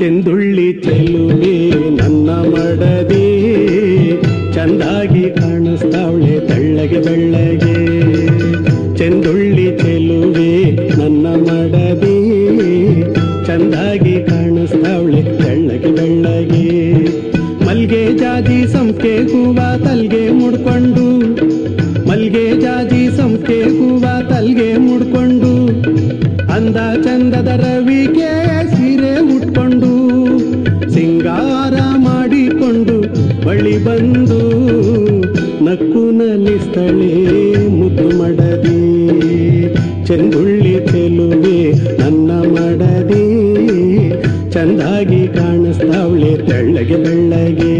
ಚೆಂದುಳ್ಳಿ ಚೆಲುವೆ ನನ್ನ ಮಡದಿ ಚಂದಾಗಿ ಕಾಣಿಸ್ತಾವಳೆ ತೆಳ್ಳಗೆ ಬೆಳ್ಳಗೆ ಚೆಂದುಳ್ಳಿ ಚೆಲುವೆ ನನ್ನ ಮಡದಿ ಚಂದಾಗಿ ಕಾಣಿಸ್ತಾವಳೆ ತೆಳ್ಳಗೆ ಬೆಳ್ಳಗೆ ಮಲ್ಗೆ ಜಾಜಿ ಸಂಕೆ ಹೂವ ತಲ್ಗೆ ಮುಡ್ಕೊಂಡು ಮಲ್ಗೆ ಜಾಜಿ ಸಂಕೆ ಹೂವ ತಲ್ಗೆ ಮುಡ್ಕೊಂಡು ಅಂದ ಚಂದದ ರವಿಗೆ ಸೀರೆ ಉಟ್ಕೊಂಡು ಸಿಂಗಾರ ಮಾಡಿಕೊಂಡು ಬಳಿ ಬಂದು ನಕ್ಕು ನಲಿಸ್ತಳೆ ಮುದ್ದು ಮಡದಿ ಚೆಂದುಳ್ಳಿ ಚೆಲುವೆ ನನ್ನ ಮಡದಿ ಚಂದಾಗಿ ಕಾಣಿಸ್ತಾವಳೆ ತೆಳ್ಳಗೆ ಬೆಳ್ಳಗೆ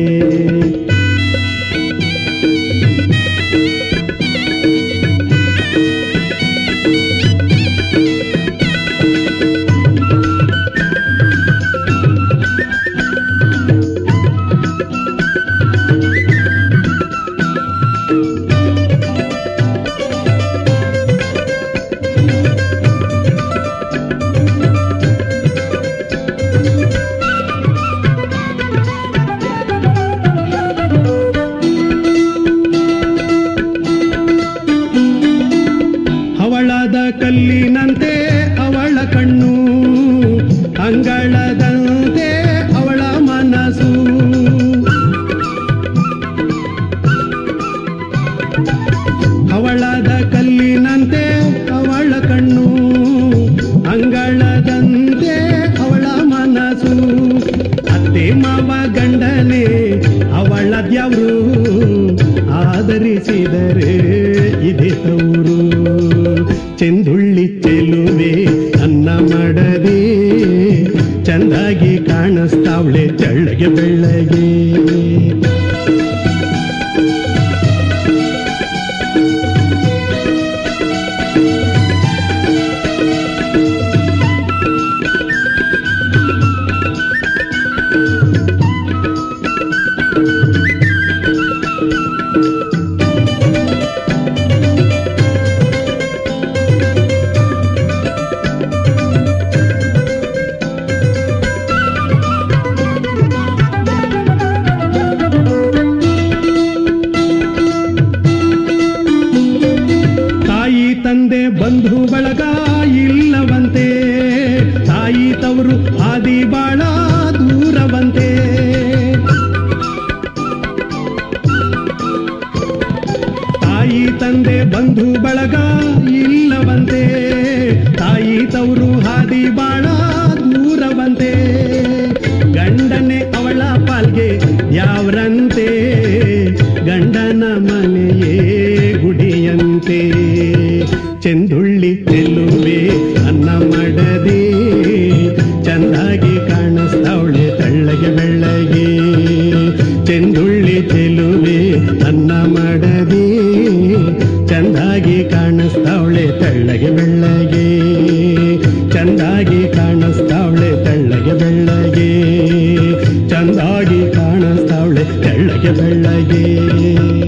ಅವಳದ ಕಲ್ಲಿನಂತೆ ಅವಳ ಕಣ್ಣು ಅಂಗಳದಂತೆ ಅವಳ ಮನಸ್ಸು ಅವಳದ ಕಲ್ಲಿನಂತೆ ಅವಳ ಕಣ್ಣು ಅಂಗಳದಂತೆ ಅವಳ ಮನಸ್ಸು ಅತ್ತೆ ಮಾವ ಗಂಡನೆ ಅವಳದ್ಯವರು ಆದರಿಸಿದರೆ ಇದೆ ತವರು ಚೆಂದುಳ್ಳಿ ಚೆಲುವೆ ನನ್ನ ಮಡದಿ ಚಂದಾಗಿ ಕಾಣಿಸ್ತಾವಳೆ ತೆಳ್ಳಗೆ ಬೆಳ್ಳಗೆ ತಾಯಿ ತಂದೆ ಬಂಧು ಬಳಗ ಇಲ್ಲವಂತೆ ತಾಯಿ ತವರು ಆದಿ ಬಾಳ ದೂರವಂತೆ ತಾಯಿ ತಂದೆ ಬಂಧು ಬಳಗ ಇಲ್ಲವಂತೆ ತಾಯಿ ತವರು ಹಾದಿ ಬಾಳ ದೂರವಂತೆ ಗಂಡನೆ ಅವಳ ಪಾಲ್ಗೆ ಯಾವ್ರಂತೆ ಗಂಡನ ಮನೆಯೇ ಗುಡಿಯಂತೆ ಚೆಂದುಳ್ಳಿ ಚೆಲ್ಲುವೆ ಅನ್ನ ಮಡದಿ ಚಂದಾಗಿ ಕಾಣಿಸ್ತಾವಳೆ ತಳ್ಳಗೆ ಬೆಳ್ಳಗೆ ಚೆಂದುಳ್ಳಿ ಚೆಲುವೆ ಅನ್ನ ಮಡದಿ ಚಂದಾಗಿ ಕಾಣಿಸ್ತಾವಳೆ ತೆಳ್ಳಗೆ ಬೆಳ್ಳಗೆ ಚಂದಾಗಿ ಕಾಣಿಸ್ತಾವಳೆ ತೆಳ್ಳಗೆ ಬೆಳ್ಳಗೆ ಚಂದಾಗಿ ಕಾಣಿಸ್ತಾವಳೆ ತೆಳ್ಳಗೆ ಬೆಳ್ಳಗೆ